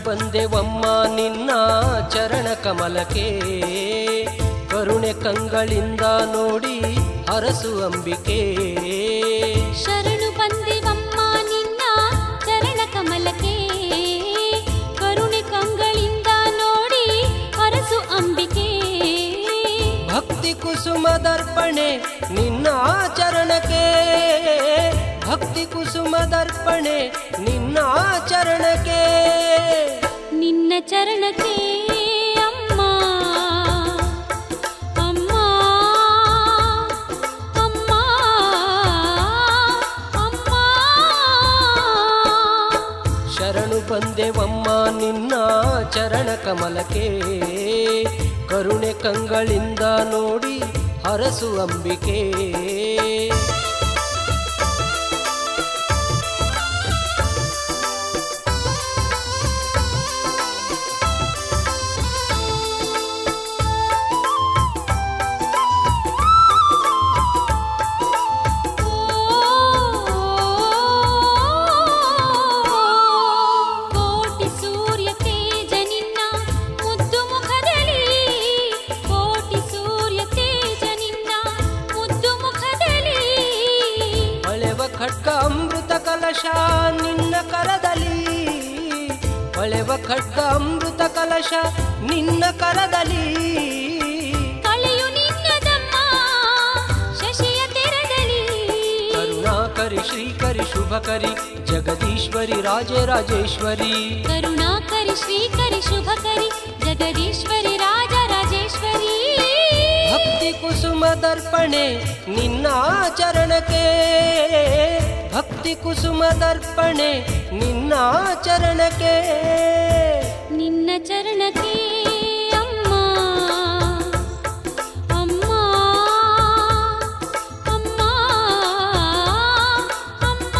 ಬಂದೆವಮ್ಮ ನಿನ್ನ ಚರಣ ಕಮಲಕ್ಕೆ ಕರುಣೆ ಕಂಗಳಿಂದ ನೋಡಿ ಹರಸು ಅಂಬಿಕೆ ಶರಣು ಬಂದೆವಮ್ಮ ನಿನ್ನ ಚರಣ ಕಮಲಕ್ಕೆ ಕರುಣೆ ಕಂಗಳಿಂದ ನೋಡಿ ಹರಸು ಅಂಬಿಕೆ ಭಕ್ತಿ ಕುಸುಮದರ್ಪಣೆ ನಿನ್ನ ಚರಣಕ್ಕೆ ಭಕ್ತಿ ಕುಸುಮದರ್ಪಣೆ ನಿನ್ನ ಚರಣಕ್ಕೆ ನಿನ್ನ ಚರಣಕ್ಕೆ ಅಮ್ಮ ಅಮ್ಮ ಅಮ್ಮ ಅಮ್ಮ ಶರಣು ಬಂದೆವಮ್ಮ ನಿನ್ನ ಚರಣ ಕಮಲಕ್ಕೆ ಕರುಣೆ ಕಂಗಳಿಂದ ನೋಡಿ ಹರಸು ಅಂಬಿಕೆ ಕೋಟಿ ಸೂರ್ಯ ತೇಜ ನಿನ್ನ ಮುದ್ದು ಮುಖದಲ್ಲಿ ಕೋಟಿ ಸೂರ್ಯ ತೇಜ ನಿನ್ನ ಮುದ್ದು ಮುಖದಲ್ಲಿ ಹೊಳೆವ ಖಡ್ಗ ಅಮೃತ ಕಲಶ ನಿನ್ನ ಕರದಲ್ಲಿ ಹೊಳೆವ ಖಡ್ಗ ಅಮೃತ ಕಲಶ ನಿನ್ನ ಕರದಲ್ಲಿ ಕಳೆಯು ನಿನ್ನದಮ್ಮ ಶಶಿಯ ತೆರದಲ್ಲಿ ಕರುಣಾಕರಿ ಶ್ರೀಕರಿ ಶುಭಕರಿ ಜಗದೀಶ್ವರಿ ರಾಜರಾಜೇಶ್ವರಿ ಕರುಣಾಕರಿ ಶ್ರೀಕರಿ ಶುಭಕರಿ ಜಗದೀಶ್ವರಿ ರಾಜ ರಾಜೇಶ್ವರಿ ಭಕ್ತಿ ಕುಸುಮ ದರ್ಪಣೆ ನಿನ್ನ ಚರಣಕ್ಕೆ ಭಕ್ತಿ ಕುಸುಮ ದರ್ಪಣೆ ನಿನ್ನ ಚರಣಕ್ಕೆ ನಿನ್ನ ಚರಣಕ್ಕೆ ಅಮ್ಮ ಅಮ್ಮ ಅಮ್ಮ ಅಮ್ಮ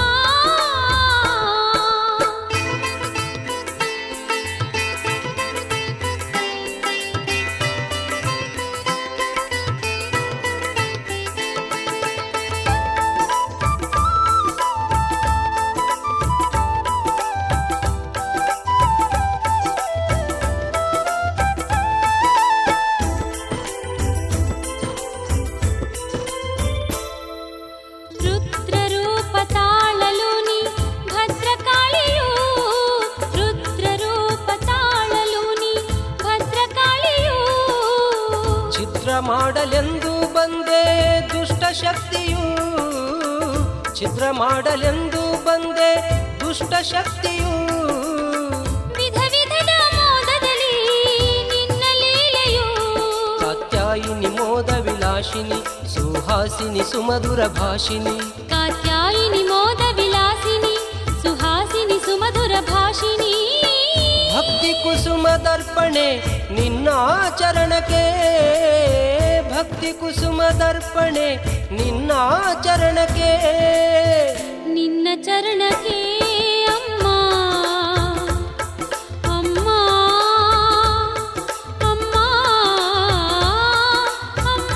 ರುದ್ರರೂಪ ತಾಳಲು ನೀ ಭದ್ರಕಾಳಿಯು ರುದ್ರರೂಪ ತಾಳಲು ನೀ ಭದ್ರಕಾಳಿಯು ಚಿತ್ರ ಮಾಡಲೆಂದು ಬಂದೆ ದುಷ್ಟ ಶಕ್ತಿಯು ಚಿತ್ರ ಮಾಡಲೆಂದು ಬಂದೆ ದುಷ್ಟ ಶಕ್ತಿಯು ವಿಧ ವಿಧದ ಮೋದದಲ್ಲಿ ನಿನ್ನ ಲೀಲೆಯು ಕಾತ್ಯಾಯಿನಿ ಮೋದ ವಿಲಾಸಿನಿ ಸುಹಾಸಿನಿ ಸುಮಧುರ ಭಾಷಿನಿ ಕಾತ್ಯಾಯಿನಿ ಮೋದ ವಿಲಾಸಿನಿ ಸುಹಾಸಿನಿ ಸುಮಧುರ ಭಾಷಿನಿ ಭಕ್ತಿ ಕುಸುಮ ದರ್ಪಣೆ ನಿನ್ನ ಚರಣಕ್ಕೆ ಭಕ್ತಿ ಕುಸುಮ ದರ್ಪಣೆ ನಿನ್ನ ಚರಣಕ್ಕೆ ನಿನ್ನ ಚರಣಕ್ಕೆ ಅಮ್ಮ ಅಮ್ಮ ಅಮ್ಮ ಅಮ್ಮ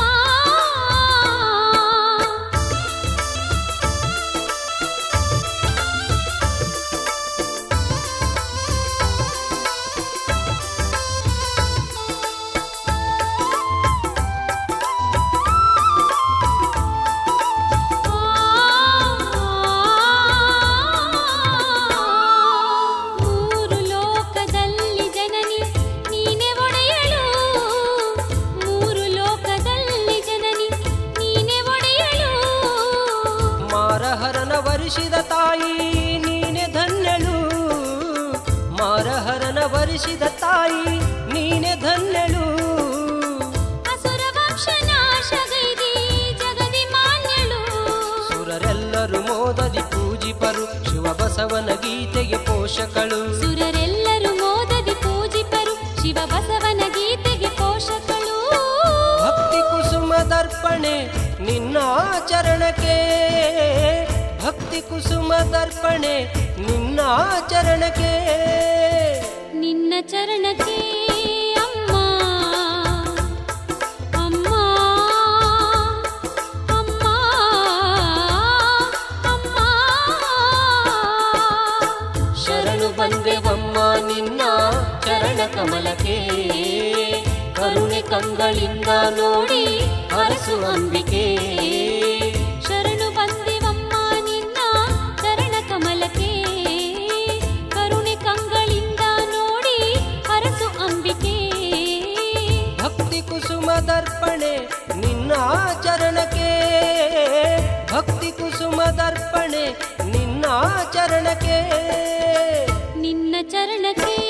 ಮೂರು ಲೋಕದಲ್ಲಿ ಜನನಿ ನೀನೆ ಒಡೆಯಲು ಮೂರು ಲೋಕದಲ್ಲಿ ಜನನಿ ನೀನೆ ಒಡೆಯಲು ಮಾರಹರನ ವರಿಸಿದ ತಾಯಿ ನೀನೆ ಧನ್ಯಳು ಮಾರಹರನ ವರಿಸಿದ ತಾಯಿ ನೀನೆ ಧನ್ಯಳು ಅಸುರ ವಂಶ ನಾಶಗೈದಿ ಜಗದಿ ಮಾನ್ಯಳು ಸುರರೆಲ್ಲರೂ ಮೋದದಿ ಪೂಜಿಪರು ಶಿವ ಬಸವನ ಗೀತೆಗೆ ಪೋಷಕಳು ಸುರರೆಲ್ಲರೂ ಮೋದದಿ ಪೂಜಿಪರು ಶಿವ ಬಸವನ ಗೀತೆಗೆ ಪೋಷಕಳು ಭಕ್ತಿ ಕುಸುಮ ದರ್ಪಣೆ ನಿನ್ನ ಚರಣಕ್ಕೆ ಭಕ್ತಿ ಕುಸುಮ ದರ್ಪಣೆ ನಿನ್ನ ಚರಣಕ್ಕೆ ನಿನ್ನ ಚರಣಕ್ಕೆ ಅಮ್ಮ ಅಮ್ಮ ಅಮ್ಮ ಅಮ್ಮ ಶರಣು ಬಂದೆವಮ್ಮ ನಿನ್ನ ಕಂಗಳಿಂದ ನೋಡಿ ಹರಸು ಅಂಬಿಕೆ ಶರಣು ಬಂದಿವಮ್ಮ ನಿನ್ನ ಚರಣ ಕಮಲಕ್ಕೆ ಕರುಣೆ ಕಂಗಳಿಂದ ನೋಡಿ ಹರಸು ಅಂಬಿಕೆ ಭಕ್ತಿ ಕುಸುಮ ದರ್ಪಣೆ ನಿನ್ನ ಚರಣಕ್ಕೆ ಭಕ್ತಿ ಕುಸುಮ ದರ್ಪಣೆ ನಿನ್ನ ಚರಣಕ್ಕೆ ನಿನ್ನ ಚರಣಕ್ಕೆ